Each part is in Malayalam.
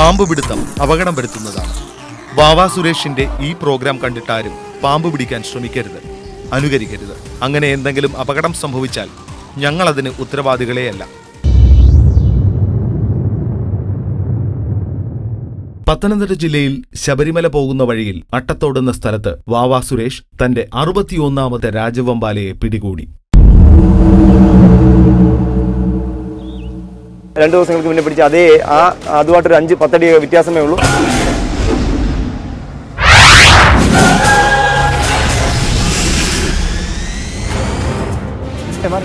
പാമ്പ് പിടുത്തം അപകടം വരുത്തുന്നതാണ് വാവാ സുരേഷിന്റെ ഈ പ്രോഗ്രാം കണ്ടിട്ടാരും പാമ്പ് പിടിക്കാൻ ശ്രമിക്കരുത് അനുകരിക്കരുത് അങ്ങനെ എന്തെങ്കിലും അപകടം സംഭവിച്ചാൽ ഞങ്ങൾ അതിന് ഉത്തരവാദികളെയല്ല പത്തനംതിട്ട ജില്ലയിൽ ശബരിമല പോകുന്ന വഴിയിൽ അട്ടത്തോടുന്ന സ്ഥലത്ത് വാവാ സുരേഷ് തന്റെ അറുപത്തിയൊന്നാമത്തെ രാജവമ്പാലയെ പിടികൂടി രണ്ട് ദിവസങ്ങൾക്ക് മുന്നേ പിടിച്ച അതേ ആ അതുമായിട്ടൊരു അഞ്ച് പത്തടി വ്യത്യാസമേ ഉള്ളൂ ഏ, മാറി.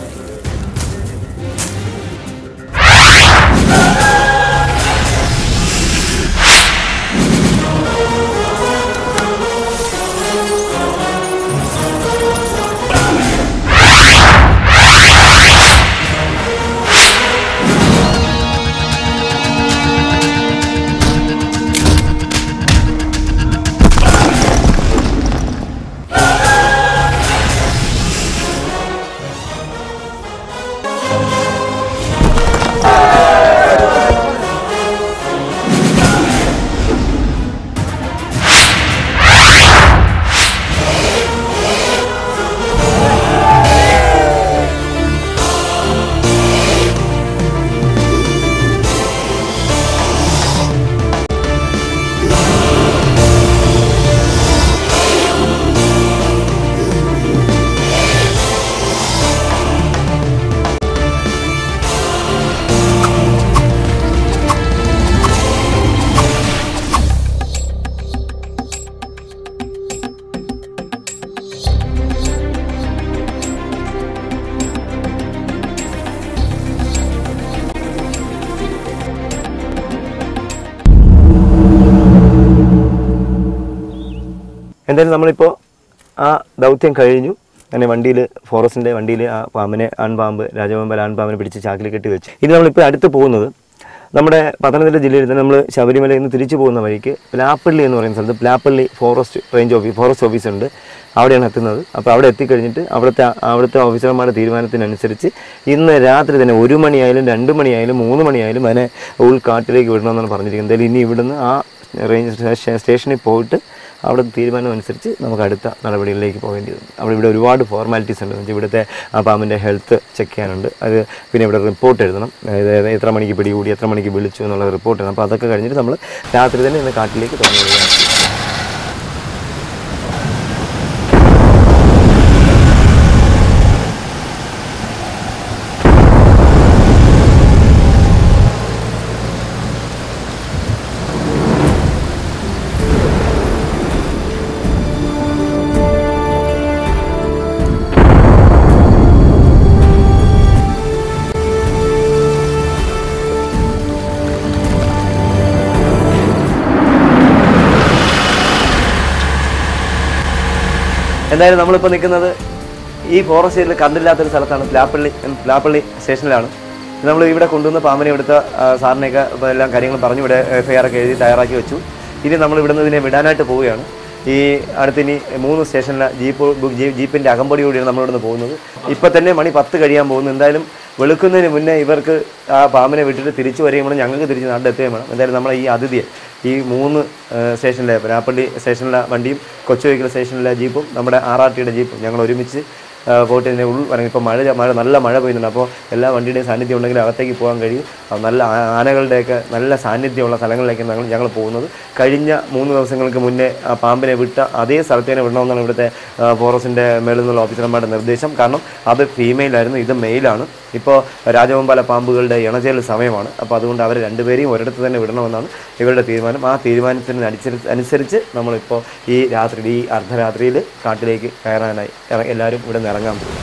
എന്തായാലും നമ്മളിപ്പോൾ ആ ദൗത്യം കഴിഞ്ഞു അങ്ങനെ വണ്ടിയിൽ ഫോറസ്റ്റിൻ്റെ വണ്ടിയിൽ ആ പാമ്പിനെ ആൺപാമ്പ് രാജപാമ്പ് ആൺപാമ്പിനെ പിടിച്ച് ചാക്കിൽ കെട്ടി വെച്ചു ഇനി നമ്മളിപ്പോൾ അടുത്ത് പോകുന്നത് നമ്മുടെ പത്തനംതിട്ട ജില്ലയിൽ തന്നെ നമ്മൾ ശബരിമലയിൽ നിന്ന് തിരിച്ചു പോകുന്ന വഴിക്ക് പ്ലാപ്പള്ളി എന്ന് പറയുന്ന സ്ഥലത്ത് Plappally forest range office forest office ഉണ്ട് അവിടെയാണ് എത്തുന്നത് അപ്പോൾ അവിടെ എത്തിക്കഴിഞ്ഞിട്ട് അവിടുത്തെ അവിടുത്തെ ഓഫീസർമാരുടെ തീരുമാനത്തിനനുസരിച്ച് ഇന്ന് രാത്രി തന്നെ ഒരു മണിയായാലും രണ്ട് മണിയായാലും മൂന്ന് മണിയായാലും അതിനെ ഉൾക്കാട്ടിലേക്ക് വിടണമെന്നാണ് പറഞ്ഞിരിക്കുന്നത് എന്തായാലും ഇനി ഇവിടുന്ന് ആ റേഞ്ച് സ്റ്റേ- സ്റ്റേഷനിൽ പോയിട്ട് അവിടെ തീരുമാനം അനുസരിച്ച് നമുക്ക് അടുത്ത നടപടികളിലേക്ക് പോകേണ്ടി വരും അവിടെ ഇവിടെ ഒരുപാട് ഫോർമാലിറ്റീസ് ഉണ്ട് എന്ന് വെച്ചാൽ ഇവിടുത്തെ ആ പാമ്പിൻ്റെ ഹെൽത്ത് ചെക്ക് ചെയ്യാനുണ്ട് അത് പിന്നെ ഇവിടെ റിപ്പോർട്ട് എഴുതണം അതായത് എത്ര മണിക്ക് പിടികൂടി എത്ര മണിക്ക് വിളിച്ചു എന്നുള്ള റിപ്പോർട്ട് എഴുതണം അപ്പോൾ അതൊക്കെ കഴിഞ്ഞിട്ട് നമ്മൾ രാത്രി തന്നെ ഇന്ന് കാട്ടിലേക്ക് തുടങ്ങി വരികയാണ് എന്തായാലും നമ്മളിപ്പോൾ നിൽക്കുന്നത് ഈ ഫോറസ്റ്റ് ഏരിയയിൽ കണ്ടില്ലാത്തൊരു സ്ഥലത്താണ് പ്ലാപ്പള്ളി പ്ലാപ്പള്ളി സ്റ്റേഷനിലാണ് നമ്മൾ ഇവിടെ കൊണ്ടുവന്ന പാമ്പിനെ എടുത്ത ആ, സാറിനെയൊക്കെ ഇപ്പോൾ എല്ലാം കാര്യങ്ങൾ പറഞ്ഞു ഇവിടെ എഫ് ഐ ആർ ഒക്കെ എഴുതി തയ്യാറാക്കി വെച്ചു ഇനി നമ്മൾ ഇവിടുന്ന് ഇതിനെ വിടാനായിട്ട് പോവുകയാണ് ഈ അടുത്തിനി മൂന്ന് സ്റ്റേഷനിലെ ജീപ്പ് ബുക്ക് ജീ- ജീപ്പിൻ്റെ അകമ്പടിയോടെയാണ് നമ്മളിവിടുന്ന് പോകുന്നത് ഇപ്പം തന്നെ മണി പത്ത് കഴിയാൻ പോകുന്നു എന്തായാലും വെളുക്കുന്നതിന് മുന്നേ ഇവർക്ക് ആ പാമ്പിനെ വിട്ടിട്ട് തിരിച്ചു വരികയും വേണം ഞങ്ങൾക്ക് തിരിച്ച് നാട്ടിലെത്തുകയും വേണം എന്തായാലും നമ്മളെ ഈ അതിഥിയെ ഈ മൂന്ന് ഏഹ്, സ്റ്റേഷനിലെ രാപ്പള്ളി സ്റ്റേഷനിലെ വണ്ടിയും കൊച്ചുവൈക്കൽ സ്റ്റേഷനിലെ ജീപ്പും നമ്മുടെ ആർ ആർ ടിയുടെ ജീപ്പും ഞങ്ങൾ ഒരുമിച്ച് ഏഹ്, പോയിട്ട് ഇതിനെ ഉൾ വരണം ഇപ്പോൾ മഴ മഴ നല്ല മഴ പെയ്യുന്നുണ്ട് അപ്പോൾ എല്ലാ വണ്ടിയുടെയും സാന്നിധ്യം ഉണ്ടെങ്കിൽ അകത്തേക്ക് പോകാൻ കഴിയും അപ്പോൾ നല്ല ആ- ആനകളുടെയൊക്കെ നല്ല സാന്നിധ്യമുള്ള സ്ഥലങ്ങളിലേക്ക് ഞങ്ങൾ ഞങ്ങൾ പോകുന്നത് കഴിഞ്ഞ മൂന്ന് ദിവസങ്ങൾക്ക് മുന്നേ ആ പാമ്പിനെ വിട്ട അതേ സ്ഥലത്ത് തന്നെ വിടണമെന്നാണ് ഇവിടുത്തെ ഫോറസ്റ്റിൻ്റെ മേളിൽ നിന്നുള്ള ഓഫീസർമാരുടെ നിർദ്ദേശം കാരണം അത് ഫീമെയിലായിരുന്നു ഇത് മെയിലാണ് ഇപ്പോൾ രാജവമ്പാല പാമ്പുകളുടെ ഇണചേൽ സമയമാണ് അപ്പോൾ അതുകൊണ്ട് അവർ രണ്ടുപേരെയും ഒരിടത്ത് തന്നെ വിടണമെന്നാണ് ഇവരുടെ തീരുമാനം ആ തീരുമാനത്തിന് അനുസരിച്ച് അനുസരിച്ച് നമ്മളിപ്പോൾ ഈ രാത്രി ഈ അർദ്ധരാത്രിയിൽ കാട്ടിലേക്ക് കയറാനായി ഇറ- എല്ലാവരും ഇവിടെ നിന്ന് ഇറങ്ങാൻ പോകും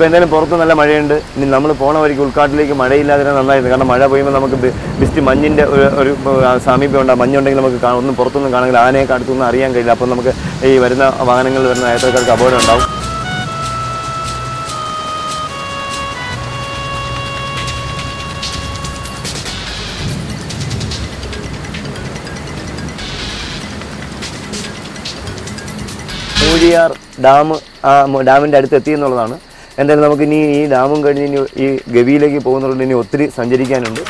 ഇപ്പോൾ എന്തായാലും പുറത്ത് നല്ല മഴയുണ്ട് ഇനി നമ്മൾ പോണ വഴിക്ക് ഉൾക്കാട്ടിലേക്ക് മഴയില്ലാതെ നന്നായിരുന്നു കാരണം മഴ പെയ്യുമ്പോൾ നമുക്ക് ബി- ബിസ്റ്റ് മഞ്ഞിൻ്റെ ഒരു ഒരു ആ, സാമീപ്യം ഉണ്ട് മഞ്ഞുണ്ടെങ്കിൽ നമുക്ക് കാണാം ഒന്നും പുറത്തൊന്നും കാണാമെങ്കിൽ ആനയൊക്കെ അടുത്തൊന്നും അറിയാൻ കഴിയില്ല അപ്പോൾ നമുക്ക് ഈ വരുന്ന വാഹനങ്ങളിൽ വരുന്ന യാത്രക്കാർക്ക് അപകടം ഉണ്ടാവും മൂഴിയാർ ഡാം ആ മ- ഡാമിൻ്റെ അടുത്ത് എത്തി എന്നുള്ളതാണ് എന്തായാലും നമുക്ക് ഇനി ഈ ഡാമും കഴിഞ്ഞ് ഇനി ഈ ഗവിയിലേക്ക് പോകുന്നതുകൊണ്ട് ഇനി ഒത്തിരി സഞ്ചരിക്കാനുണ്ട്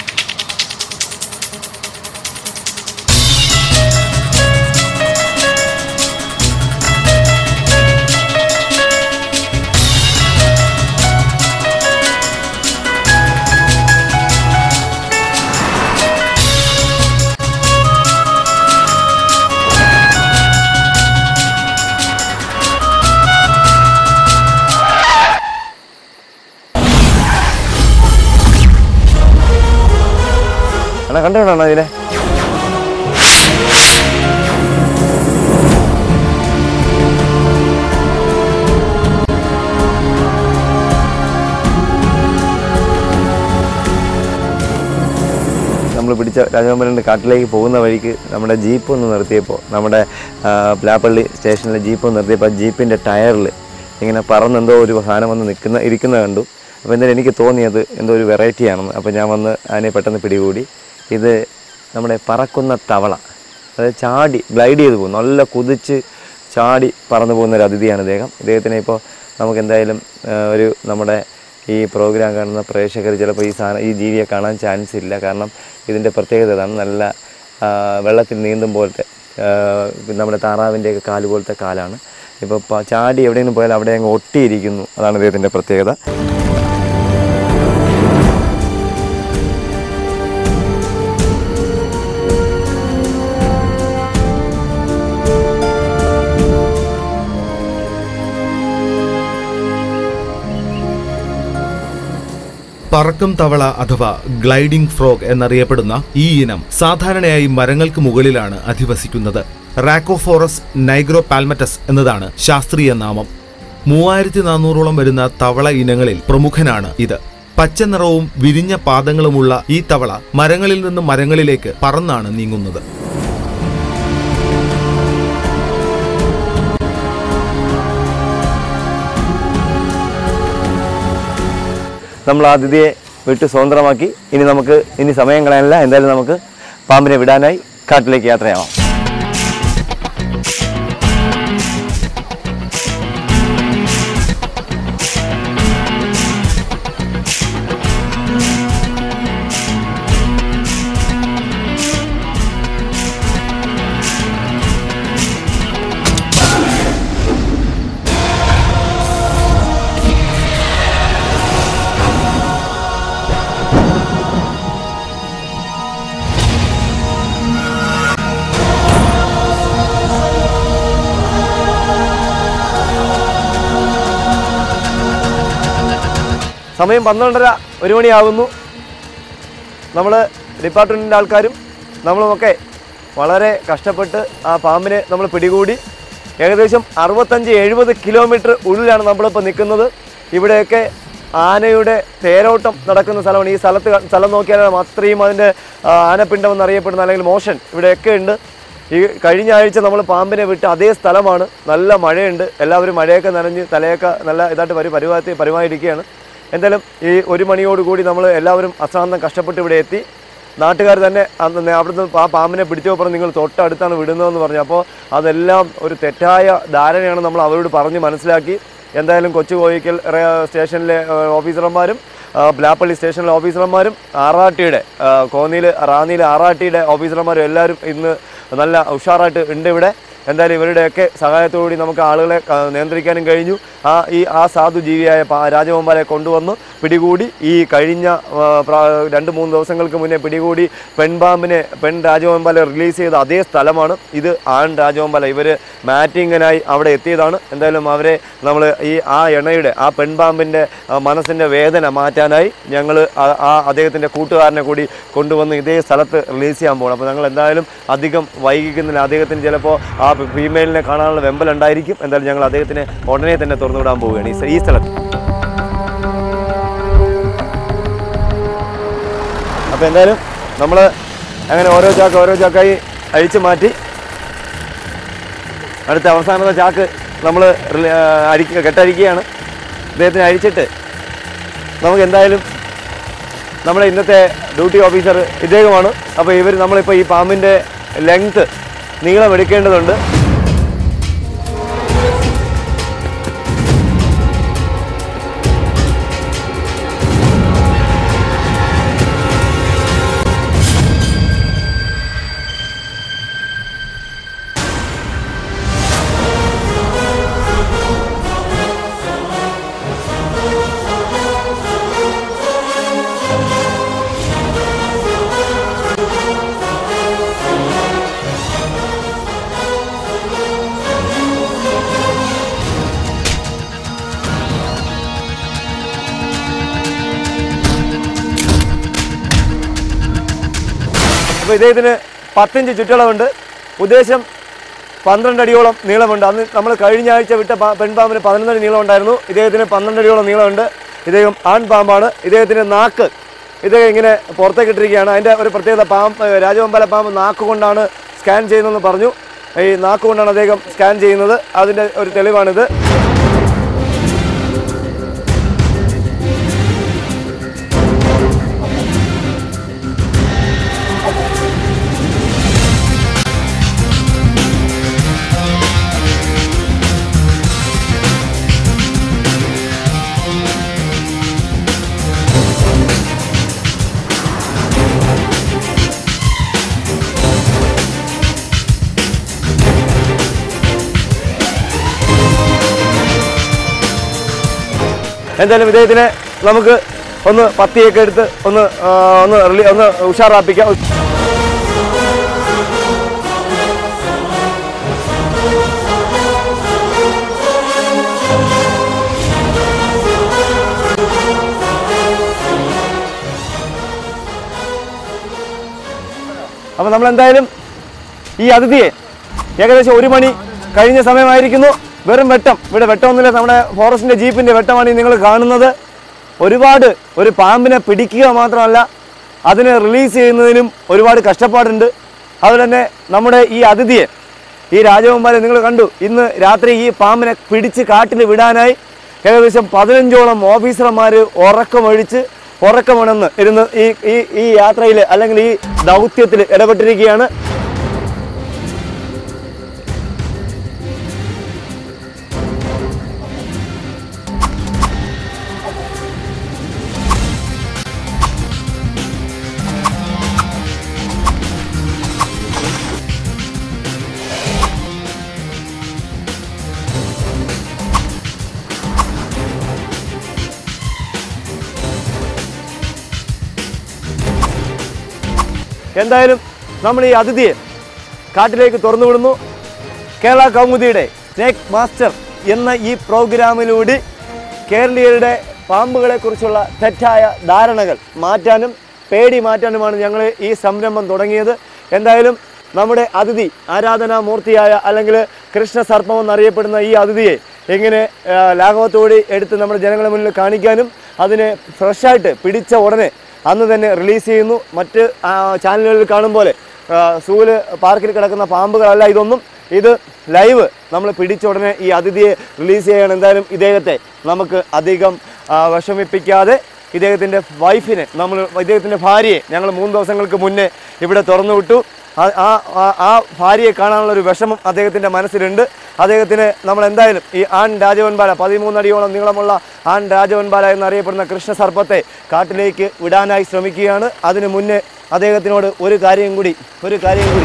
അണ്ണാ കണ്ടോണോ അതിലെ നമ്മൾ പിടിച്ച രാജഗോപാലൻ്റെ കാട്ടിലേക്ക് പോകുന്ന വഴിക്ക് നമ്മുടെ ജീപ്പ് ഒന്ന് നിർത്തിയപ്പോൾ നമ്മുടെ ആ, പ്ലാപ്പള്ളി സ്റ്റേഷനിലെ ജീപ്പ് ഒന്ന് നിർത്തിയപ്പോൾ ആ ജീപ്പിൻ്റെ ടയറിൽ ഇങ്ങനെ പറന്നെന്തോ ഒരു സാധനം വന്ന് നിൽക്കുന്ന ഇരിക്കുന്ന കണ്ടു അപ്പോൾ എന്തായാലും എനിക്ക് തോന്നിയത് എന്തോ ഒരു വെറൈറ്റി ആണെന്ന് അപ്പോൾ ഞാൻ വന്ന് അതിനെ പെട്ടെന്ന് പിടികൂടി ഇത് നമ്മുടെ പറക്കുന്ന തവള അതായത് ചാടി ഗ്ലൈഡ് ചെയ്ത് പോകും നല്ല കുതിച്ച് ചാടി പറന്നു പോകുന്ന ഒരു അതിഥിയാണ് ഇദ്ദേഹം ഇദ്ദേഹത്തിനെ ഇപ്പോൾ നമുക്ക് എന്തായാലും ആ, ഒരു നമ്മുടെ ഈ പ്രോഗ്രാം കാണുന്ന പ്രേക്ഷകർ ചിലപ്പോൾ ഈ സാധനം ഈ ജീവിയെ കാണാൻ ചാൻസ് ഇല്ല കാരണം ഇതിൻ്റെ പ്രത്യേകത ഇതാണ് നല്ല ആ, വെള്ളത്തിൽ നീന്തും പോലത്തെ ആ, നമ്മുടെ താറാവിൻ്റെയൊക്കെ കാല് പോലത്തെ കാലാണ് ഇപ്പോൾ പ- ചാടി എവിടെയെങ്കിലും പോയാൽ അവിടെ അങ്ങ് ഒട്ടിയിരിക്കുന്നു അതാണ് ഇദ്ദേഹത്തിൻ്റെ പ്രത്യേകത പറക്കും തവള അഥവാ ഗ്ലൈഡിംഗ് ഫ്രോഗ് എന്നറിയപ്പെടുന്ന ഈ ഇനം സാധാരണയായി മരങ്ങൾക്ക് മുകളിലാണ് അധിവസിക്കുന്നത് റാക്കോഫോറസ് നൈഗ്രോ പാൽമറ്റസ് എന്നതാണ് ശാസ്ത്രീയ നാമം മൂവായിരത്തി നാനൂറോളം വരുന്ന തവള ഇനങ്ങളിൽ പ്രമുഖനാണ് ഇത് പച്ച നിറവും വിരിഞ്ഞ പാദങ്ങളുമുള്ള ഈ തവള മരങ്ങളിൽ നിന്ന് മരങ്ങളിലേക്ക് പറന്നാണ് നീങ്ങുന്നത് നമ്മൾ ആ അതിഥിയെ വിട്ട് സ്വതന്ത്രമാക്കി ഇനി നമുക്ക് ഇനി സമയം കളയാനില്ല എന്തായാലും നമുക്ക് പാമ്പിനെ വിടാനായി കാട്ടിലേക്ക് യാത്രയാവാം സമയം പന്ത്രണ്ടര ഒരു മണിയാകുന്നു നമ്മൾ ഡിപ്പാർട്ട്മെൻറ്റിൻ്റെ ആൾക്കാരും നമ്മളുമൊക്കെ വളരെ കഷ്ടപ്പെട്ട് ആ പാമ്പിനെ നമ്മൾ പിടികൂടി ഏകദേശം അറുപത്തഞ്ച് എഴുപത് കിലോമീറ്റർ ഉള്ളിലാണ് നമ്മളിപ്പോൾ നിൽക്കുന്നത് ഇവിടെയൊക്കെ ആനയുടെ തേരോട്ടം നടക്കുന്ന സ്ഥലമാണ് ഈ സ്ഥലത്ത് ക- സ്ഥലം നോക്കിയാൽ അത്രയും അതിൻ്റെ ആ, ആനപ്പിണ്ടം എന്നറിയപ്പെടുന്ന അല്ലെങ്കിൽ മോഷൻ ഇവിടെയൊക്കെ ഉണ്ട് ഈ കഴിഞ്ഞ ആഴ്ച നമ്മൾ പാമ്പിനെ വിട്ട് അതേ സ്ഥലമാണ് നല്ല മഴയുണ്ട് എല്ലാവരും മഴയൊക്കെ നനഞ്ഞ് തലയൊക്കെ നല്ല ഇതായിട്ട് പരി പരുവാത്തി പരുവായിരിക്കുകയാണ് എന്തായാലും ഈ ഒരു മണിയോടുകൂടി നമ്മൾ എല്ലാവരും അശ്രാന്തം കഷ്ടപ്പെട്ട് ഇവിടെ എത്തി നാട്ടുകാർ തന്നെ അന്ന് നേ- അവിടുന്ന് ആ പാമ്പിനെ പിടിച്ചോ പറഞ്ഞ് നിങ്ങൾ തൊട്ടടുത്താണ് വിടുന്നതെന്ന് പറഞ്ഞു അപ്പോൾ അതെല്ലാം ഒരു തെറ്റായ ധാരണയാണ് നമ്മൾ അവരോട് പറഞ്ഞ് മനസ്സിലാക്കി എന്തായാലും കൊച്ചു കോയിക്കൽ റേ- സ്റ്റേഷനിലെ ആ, ഓഫീസർമാരും ആ, പ്ലാപ്പള്ളി സ്റ്റേഷനിലെ ഓഫീസർമാരും ആറാട്ടിയുടെ കോന്നിയിൽ റാന്നിയിലെ ആറാട്ടിയുടെ ഓഫീസർമാരും എല്ലാവരും ഇന്ന് നല്ല ഉഷാറായിട്ട് ഉണ്ട് ഇവിടെ എന്തായാലും ഇവരുടെയൊക്കെ സഹായത്തോടുകൂടി നമുക്ക് ആളുകളെ ആ, നിയന്ത്രിക്കാനും കഴിഞ്ഞു ആ ഈ ആ സാധു ജീവിയായ പാ- രാജഗോപാലെ കൊണ്ടുവന്നു പിടികൂടി ഈ കഴിഞ്ഞ ആ, പ്രാ- രണ്ട് മൂന്ന് ദിവസങ്ങൾക്ക് മുന്നേ പിടികൂടി പെൺപാമ്പിനെ പെൺ രാജഗോപാലെ റിലീസ് ചെയ്ത അതേ സ്ഥലമാണ് ഇത് ആൺ രാജഗോപാല ഇവർ മാറ്റിങ്ങിനായി അവിടെ എത്തിയതാണ് എന്തായാലും അവരെ നമ്മൾ ഈ ആ എണയുടെ ആ പെൺപാമ്പിൻ്റെ മനസ്സിൻ്റെ വേദന മാറ്റാനായി ഞങ്ങൾ ആ അദ്ദേഹത്തിൻ്റെ കൂട്ടുകാരനെ കൂടി കൊണ്ടുവന്ന് ഇതേ സ്ഥലത്ത് റിലീസ് ചെയ്യാൻ പോകണം അപ്പോൾ ഞങ്ങൾ എന്തായാലും അധികം വൈകിക്കുന്നില്ല അദ്ദേഹത്തിന് ചിലപ്പോൾ ആ ഫീമെയിലിനെ കാണാനുള്ള വെമ്പലുണ്ടായിരിക്കും എന്തായാലും ഞങ്ങൾ അദ്ദേഹത്തിനെ ഉടനെ തന്നെ തുറന്നുവിടാൻ പോവുകയാണ് ഈ സ്ഥ- ഈ സ്ഥലത്ത് അപ്പോൾ എന്തായാലും നമ്മൾ അങ്ങനെ ഓരോ ചാക്ക് ഓരോ ചാക്കായി അഴിച്ചു മാറ്റി അടുത്ത അവസാനത്തെ ചാക്ക് നമ്മൾ അടിക്കുക കെട്ടടിക്കുകയാണ് ഇദ്ദേഹത്തിന് അഴിച്ചിട്ട് നമുക്ക് എന്തായാലും നമ്മുടെ ഇന്നത്തെ ഡ്യൂട്ടി ഓഫീസർ ഇദ്ദേഹമാണ് അപ്പോൾ ഇവർ നമ്മളിപ്പോൾ ഈ പാമ്പിൻ്റെ ലെങ്ത്ത് നീളം എടുക്കേണ്ടതുണ്ട് അപ്പോൾ ഇദ്ദേഹത്തിന് പത്തിഞ്ച് ചുറ്റളവുണ്ട് ഉദ്ദേശം പന്ത്രണ്ട് അടിയോളം നീളമുണ്ട് അന്ന് നമ്മൾ കഴിഞ്ഞ ആഴ്ച വിട്ട പാ- പെൺപാമ്പിന് പതിനൊന്നടി നീളം ഉണ്ടായിരുന്നു ഇദ്ദേഹത്തിന് പന്ത്രണ്ട് അടിയോളം നീളമുണ്ട് ഇദ്ദേഹം ആൺപാമ്പാണ് ഇദ്ദേഹത്തിന് നാക്ക് ഇദ്ദേഹം ഇങ്ങനെ പുറത്തേക്ക് ഇട്ടിരിക്കുകയാണ് അതിൻ്റെ ഒരു പ്രത്യേകത പാമ്പ് രാജവമ്പല പാമ്പ് നാക്ക് കൊണ്ടാണ് സ്കാൻ ചെയ്യുന്നതെന്ന് പറഞ്ഞു ഈ നാക്ക് കൊണ്ടാണ് അദ്ദേഹം സ്കാൻ ചെയ്യുന്നത് അതിൻ്റെ ഒരു തെളിവാണിത് എന്തായാലും ഇദ്ദേഹത്തിനെ നമുക്ക് ഒന്ന് പത്തിയൊക്കെ എടുത്ത് ഒന്ന് ആ, ഒന്ന് റിലീ ഒന്ന് ഉഷാറാപ്പിക്കാം അപ്പോൾ നമ്മൾ എന്തായാലും ഈ അതിഥിയെ ഏകദേശം ഒരു മണി കഴിഞ്ഞ സമയമായിരിക്കുന്നു വെറും വെട്ടം ഇവിടെ വെട്ടമൊന്നുമില്ല നമ്മുടെ ഫോറസ്റ്റിന്റെ ജീപ്പിന്റെ വെട്ടമാണ് ഈ നിങ്ങൾ കാണുന്നത് ഒരുപാട് ഒരു പാമ്പിനെ പിടിക്കുക മാത്രമല്ല അതിനെ റിലീസ് ചെയ്യുന്നതിനും ഒരുപാട് കഷ്ടപ്പാടുണ്ട് അതുപോലെ തന്നെ നമ്മുടെ ഈ അതിഥിയെ ഈ രാജകുമാരെ നിങ്ങൾ കണ്ടു ഇന്ന് രാത്രി ഈ പാമ്പിനെ പിടിച്ച് കാട്ടിൽ വിടാനായി ഏകദേശം പതിനഞ്ചോളം ഓഫീസർമാർ ഉറക്കമൊഴിച്ച് ഉറക്കമുണർന്ന് ഇരുന്ന് ഈ ഈ ഈ യാത്രയിൽ അല്ലെങ്കിൽ ഈ ദൗത്യത്തിൽ ഇടപെട്ടിരിക്കുകയാണ് എന്തായാലും നമ്മൾ ഈ അതിഥിയെ കാട്ടിലേക്ക് തുറന്നു വിടുന്നു കേരള കൗമുദിയുടെ സ്നേക് മാസ്റ്റർ എന്ന ഈ പ്രോഗ്രാമിലൂടെ കേരളീയരുടെ പാമ്പുകളെക്കുറിച്ചുള്ള തെറ്റായ ധാരണകൾ മാറ്റാനും പേടി മാറ്റാനുമാണ് ഞങ്ങൾ ഈ സംരംഭം തുടങ്ങിയത് എന്തായാലും നമ്മുടെ അതിഥി ആരാധനാമൂർത്തിയായ അല്ലെങ്കിൽ കൃഷ്ണ സർപ്പം എന്നറിയപ്പെടുന്ന ഈ അതിഥിയെ എങ്ങനെ ആ, ലാഘവത്തോടെ എടുത്ത് നമ്മുടെ ജനങ്ങളുടെ മുന്നിൽ കാണിക്കാനും അതിനെ ഫ്രഷായിട്ട് പിടിച്ച ഉടനെ അന്ന് തന്നെ റിലീസ് ചെയ്യുന്നു മറ്റ് ആ, ചാനലുകളിൽ കാണും പോലെ ആ, സൂല് പാർക്കിൽ കിടക്കുന്ന പാമ്പുകളല്ല ഇതൊന്നും ഇത് ലൈവ് നമ്മൾ പിടിച്ച ഉടനെ ഈ അതിഥിയെ റിലീസ് ചെയ്യണം എന്തായാലും ഇദ്ദേഹത്തെ നമുക്ക് അധികം ആ, വിഷമിപ്പിക്കാതെ ഇദ്ദേഹത്തിൻ്റെ വൈഫിനെ നമ്മൾ ഇദ്ദേഹത്തിൻ്റെ ഭാര്യയെ ഞങ്ങൾ മൂന്ന് ദിവസങ്ങൾക്ക് മുന്നേ ഇവിടെ തുറന്നു വിട്ടു ആ- ആ ആ- ആ ഭാര്യയെ കാണാനുള്ള ഒരു വിഷമം അദ്ദേഹത്തിൻ്റെ മനസ്സിലുണ്ട് അദ്ദേഹത്തിന് നമ്മൾ എന്തായാലും ഈ ആൺ രാജവൻപാല പതിമൂന്നടിയോളം നീളമുള്ള ആൺ രാജവൻപാല എന്നറിയപ്പെടുന്ന കൃഷ്ണസർപ്പത്തെ കാട്ടിലേക്ക് വിടാനായി ശ്രമിക്കുകയാണ് അതിനു മുന്നേ അദ്ദേഹത്തിനോട് ഒരു കാര്യം കൂടി ഒരു കാര്യം കൂടി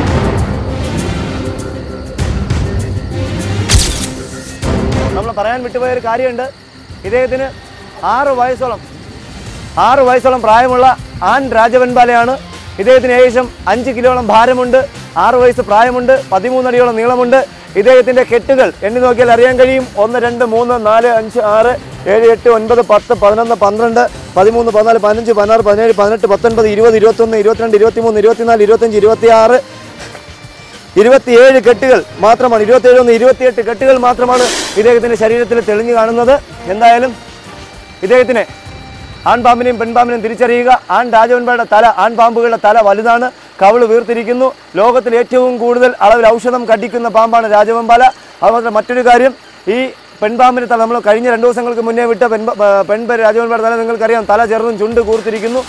നമ്മൾ പറയാൻ വിട്ടുപോയ ഒരു കാര്യമുണ്ട് ഇദ്ദേഹത്തിന് ആറ് വയസ്സോളം ആറ് വയസ്സോളം പ്രായമുള്ള ആൺ രാജവൻപാലയാണ് ഇദ്ദേഹത്തിന് ഏകദേശം അഞ്ച് കിലോളം ഭാരമുണ്ട് ആറ് വയസ്സ് പ്രായമുണ്ട് പതിമൂന്നടിയോളം നീളമുണ്ട് ഇദ്ദേഹത്തിന്റെ കെട്ടുകൾ എണ്ണി നോക്കിയാൽ അറിയാൻ കഴിയും ഒന്ന് രണ്ട് മൂന്ന് നാല് അഞ്ച് ആറ് ഏഴ് എട്ട് ഒൻപത് പത്ത് പതിനൊന്ന് പന്ത്രണ്ട് പതിമൂന്ന് പതിനാല് പതിനഞ്ച് പതിനാറ് പതിനേഴ് പതിനെട്ട് പത്തൊൻപത് ഇരുപത് ഇരുപത്തൊന്ന് ഇരുപത്തിരണ്ട് ഇരുപത്തിമൂന്ന് ഇരുപത്തിനാല് ഇരുപത്തഞ്ച് ഇരുപത്തിയാറ് ഇരുപത്തിയേഴ് കെട്ടുകൾ മാത്രമാണ് ഇരുപത്തിയേഴ് ഒന്ന് ഇരുപത്തിയെട്ട് കെട്ടുകൾ മാത്രമാണ് ഇദ്ദേഹത്തിന്റെ ശരീരത്തിൽ തെളിഞ്ഞു കാണുന്നത് എന്തായാലും ഇദ്ദേഹത്തിനെ ആൺപാമ്പിനെയും പെൺപാമ്പിനെയും തിരിച്ചറിയുക ആൺ രാജവൻപായുടെ തല ആൺപാമ്പുകളുടെ തല വലുതാണ് കവിള് വീർത്തിരിക്കുന്നു ലോകത്തിൽ ഏറ്റവും കൂടുതൽ അളവിൽ ഔഷധം കടിക്കുന്ന പാമ്പാണ് രാജവെമ്പാല അതുപോലെ മറ്റൊരു കാര്യം ഈ പെൺപാമ്പിന് തല നമ്മൾ കഴിഞ്ഞ രണ്ട് ദിവസങ്ങൾക്ക് മുന്നേ വിട്ട പെൺ പെൺ രാജവൻപാട് തല നിങ്ങൾക്കറിയാം തല ചെറുതും ചുണ്ട് കൂർത്തിരിക്കുന്നു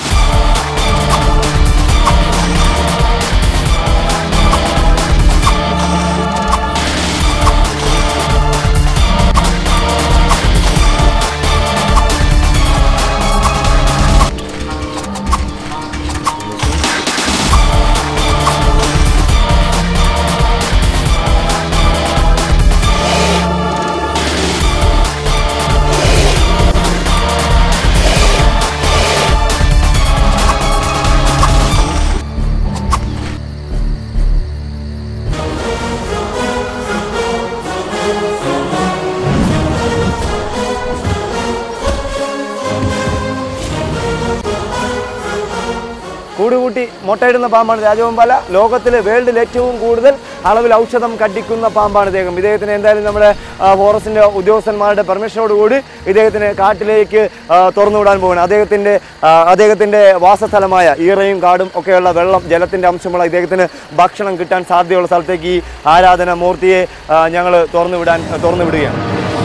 കൂടുകൂട്ടി മുട്ടയിടുന്ന പാമ്പാണ് രാജവെമ്പാല ലോകത്തിൽ വേൾഡിൽ ഏറ്റവും കൂടുതൽ അളവിൽ ഔഷധം കടിക്കുന്ന പാമ്പാണ് ഇദ്ദേഹം ഇദ്ദേഹത്തിന് എന്തായാലും നമ്മുടെ ആ, ഫോറസ്റ്റിന്റെ ഉദ്യോഗസ്ഥന്മാരുടെ പെർമിഷനോടുകൂടി ഇദ്ദേഹത്തിന് കാട്ടിലേക്ക് ആ, തുറന്നുവിടാൻ പോവുകയാണ് അദ്ദേഹത്തിന്റെ ആ, അദ്ദേഹത്തിന്റെ വാസസ്ഥലമായ ഈറയും കാടും ഒക്കെയുള്ള വെള്ളം ജലത്തിന്റെ അംശമുള്ള ഇദ്ദേഹത്തിന് ഭക്ഷണം കിട്ടാൻ സാധ്യതയുള്ള സ്ഥലത്തേക്ക് ഈ ആരാധന മൂർത്തിയെ ഞങ്ങൾ തുറന്നുവിടാൻ തുറന്നു വിടുകയാണ്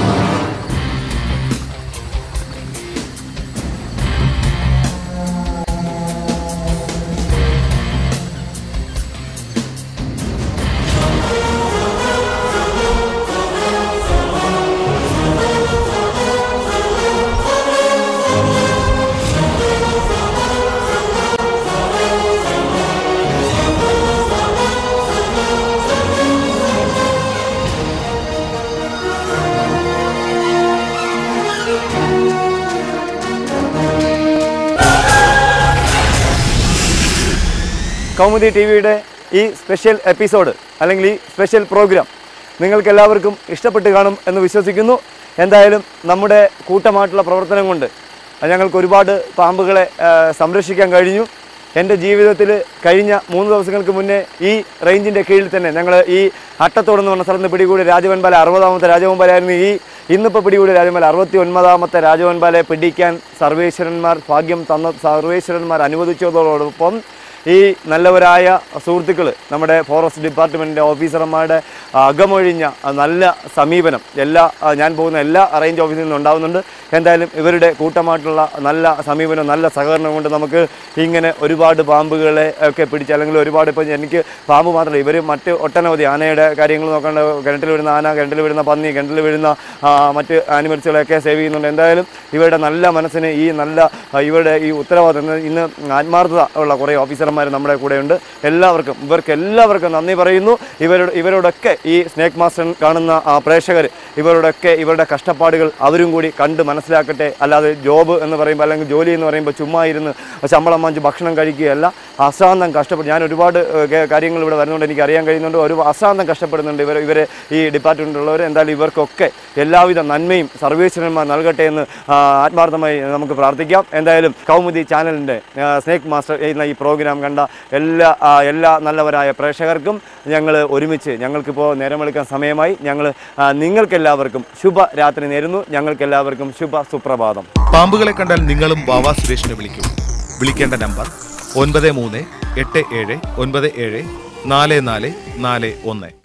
കൗമുദി ടി വിയുടെ ഈ സ്പെഷ്യൽ എപ്പിസോഡ് അല്ലെങ്കിൽ ഈ സ്പെഷ്യൽ പ്രോഗ്രാം നിങ്ങൾക്ക് എല്ലാവർക്കും ഇഷ്ടപ്പെട്ട് കാണും എന്ന് വിശ്വസിക്കുന്നു എന്തായാലും നമ്മുടെ കൂട്ടമായിട്ടുള്ള പ്രവർത്തനം കൊണ്ട് ഞങ്ങൾക്ക് ഒരുപാട് പാമ്പുകളെ ആ, സംരക്ഷിക്കാൻ കഴിഞ്ഞു എൻ്റെ ജീവിതത്തിൽ കഴിഞ്ഞ മൂന്ന് ദിവസങ്ങൾക്ക് മുന്നേ ഈ റേഞ്ചിൻ്റെ കീഴിൽ തന്നെ ഞങ്ങൾ ഈ അട്ടത്തോടെന്ന് പറഞ്ഞ സ്ഥലത്ത് പിടികൂടി രാജവൻപാല അറുപതാമത്തെ രാജവൻപാലായിരുന്നു ഈ ഇന്നിപ്പോൾ പിടികൂടി രാജവൻപാല അറുപത്തി ഒൻപതാമത്തെ രാജവൻപാലയെ പിടിക്കാൻ സർവേശ്വരന്മാർ ഭാഗ്യം തന്ന സർവേശ്വരന്മാർ അനുവദിച്ചതോടൊപ്പം ഈ നല്ലവരായ സുഹൃത്തുക്കൾ നമ്മുടെ ഫോറസ്റ്റ് ഡിപ്പാർട്ട്മെൻറ്റിൻ്റെ ഓഫീസർമാരുടെ അകമൊഴിഞ്ഞ ആ നല്ല സമീപനം എല്ലാ ആ, ഞാൻ പോകുന്ന എല്ലാ റേഞ്ച് ഓഫീസിൽ നിന്നും ഉണ്ടാകുന്നുണ്ട് എന്തായാലും ഇവരുടെ കൂട്ടമായിട്ടുള്ള നല്ല സമീപനം നല്ല സഹകരണം കൊണ്ട് നമുക്ക് ഇങ്ങനെ ഒരുപാട് പാമ്പുകളെ ഒക്കെ പിടിച്ച് അല്ലെങ്കിൽ ഒരുപാട് ഇപ്പം എനിക്ക് പാമ്പ് മാത്രമല്ല ഇവർ മറ്റ് ഒട്ടനവധി ആനയുടെ കാര്യങ്ങൾ നോക്കേണ്ട കിണറ്റിൽ വീഴുന്ന ആന കിണറ്റിൽ വീഴുന്ന പന്നി കിണറ്റിൽ വീഴുന്ന ആ, മറ്റ് ആനിമൽസുകളെയൊക്കെ സേവ് ചെയ്യുന്നുണ്ട് എന്തായാലും ഇവരുടെ നല്ല മനസ്സിന് ഈ നല്ല ആ, ഇവരുടെ ഈ ഉത്തരവാദിത്തം ഇന്ന് ഇന്ന് ആത്മാർത്ഥത ഉള്ള കുറേ ഓഫീസർമാർ നമ്മുടെ കൂടെയുണ്ട് എല്ലാവർക്കും ഇവർക്ക് എല്ലാവർക്കും നന്ദി പറയുന്നു ഇവരോട് ഇവരോടൊക്കെ ഈ സ്നേക്ക് മാസ്റ്റർ കാണുന്ന ആ, പ്രേക്ഷകർ ഇവരോടൊക്കെ ഇവരുടെ കഷ്ടപ്പാടുകൾ അവരും കൂടി കണ്ട് മനസ്സിലാക്കട്ടെ അല്ലാതെ ജോബ് എന്ന് പറയുമ്പോൾ അല്ലെങ്കിൽ ജോലി എന്ന് പറയുമ്പോൾ ചുമ്മാ ഇരുന്ന് ശമ്പളം വാങ്ങിച്ച് ഭക്ഷണം കഴിക്കുകയല്ല അസാന്തം കഷ്ടപ്പെട്ട് ഞാൻ ഒരുപാട് ഏഹ്, കേ- കാര്യങ്ങൾ ഇവിടെ വരുന്നുണ്ട് എനിക്ക് അറിയാൻ കഴിയുന്നുണ്ട് ഒരു അസാന്തം കഷ്ടപ്പെടുന്നുണ്ട് ഇവർ ഇവരെ ഈ ഡിപ്പാർട്ട്മെൻറ്റിലുള്ളവർ എന്തായാലും ഇവർക്കൊക്കെ എല്ലാവിധ നന്മയും സർവീശ്വരന്മാർ നൽകട്ടെ എന്ന് ആ, ആത്മാർത്ഥമായി നമുക്ക് പ്രാർത്ഥിക്കാം എന്തായാലും കൗമുദി ചാനലിൻ്റെ സ്നേക്ക് മാസ്റ്റർ എന്ന ഈ പ്രോഗ്രാം കണ്ട എല്ലാ ആ, എല്ലാ നല്ലവരായ പ്രേക്ഷകർക്കും ഞങ്ങൾ ഒരുമിച്ച് ഞങ്ങൾക്കിപ്പോൾ നേരം വെളുക്കാൻ സമയമായി ഞങ്ങൾ നിങ്ങൾക്കെല്ലാവർക്കും ശുഭരാത്രി നേരുന്നു ഞങ്ങൾക്കെല്ലാവർക്കും ശുഭ സുപ്രഭാതം പാമ്പുകളെ കണ്ടാൽ നിങ്ങളും വാവാ സുരേഷിനെ വിളിക്കും വിളിക്കേണ്ട നമ്പർ ഒൻപത് മൂന്ന് എട്ട് ഏഴ് ഒൻപത് ഏഴ് നാല് നാല് നാല് ഒന്ന്